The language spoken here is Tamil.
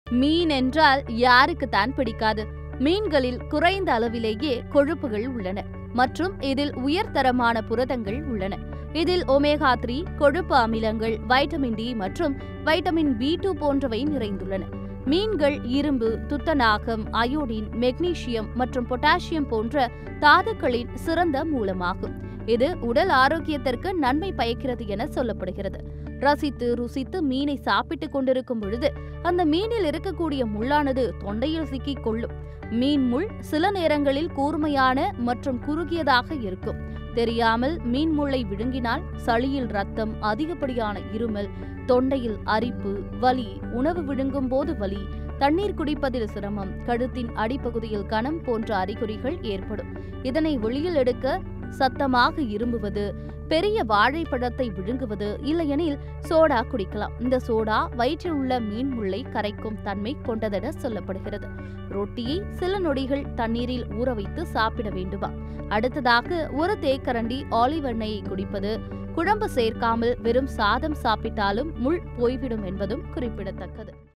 மீன் என்றால் யாருக்கு தான் பிடிக்காது மீன்களில் குறைந்த அளவிலேயே கொழுப்புகள் உள்ளன மற்றும் இதில் உயர்தரமான புரதங்கள் உள்ளன இதில் ஒமேகா த்ரீ கொழுப்பு அமிலங்கள் வைட்டமின் டி மற்றும் வைட்டமின் பி டூ போன்றவை நிறைந்துள்ளன மீன்கள் இரும்பு துத்தநாகம் அயோடின் மெக்னீசியம் மற்றும் பொட்டாசியம் போன்ற தாதுக்களின் சிறந்த மூலமாகும் இது உடல் ஆரோக்கியத்திற்கு நன்மை பயக்கிறது என சொல்லப்படுகிறது ரசித்து ருசித்து மீனை சாப்பிட்டுக் கொண்டிருக்கும் பொழுது அந்த மீனில் இருக்கக்கூடிய முள்ளானது தொண்டையில் சிக்கிக் கொள்ளும் மீன் முள் சில நேரங்களில் கூர்மையான மற்றும் குறுகியதாக இருக்கும் தெரியாமல் மீன் முள்ளை விழுங்கினால் சளியில் ரத்தம் அதிகப்படியான இருமல் தொண்டையில் அரிப்பு வலி உணவு விழுங்கும் போது வலி தண்ணீர் குடிப்பதில் சிரமம் கழுத்தின் அடிப்பகுதியில் கணம் போன்ற அறிகுறிகள் ஏற்படும் இதனை வெளியில் எடுக்க சத்தமாக இரும்புவது பெரிய வாழைப்பழத்தை விழுங்குவது இல்லையெனில் சோடா குடிக்கலாம் இந்த சோடா வயிற்றில் உள்ள மீன் முள்ளை கரைக்கும் தன்மை கொண்டதென சொல்லப்படுகிறது ரொட்டியை சில நொடிகள் தண்ணீரில் ஊற வைத்து சாப்பிட வேண்டுமா அடுத்ததாக ஒரு தேக்கரண்டி ஆலிவ் எண்ணெயை குடிப்பது குழம்பு சேர்க்காமல் வெறும் சாதம் சாப்பிட்டாலும் முள் போய்விடும் என்பதும் குறிப்பிடத்தக்கது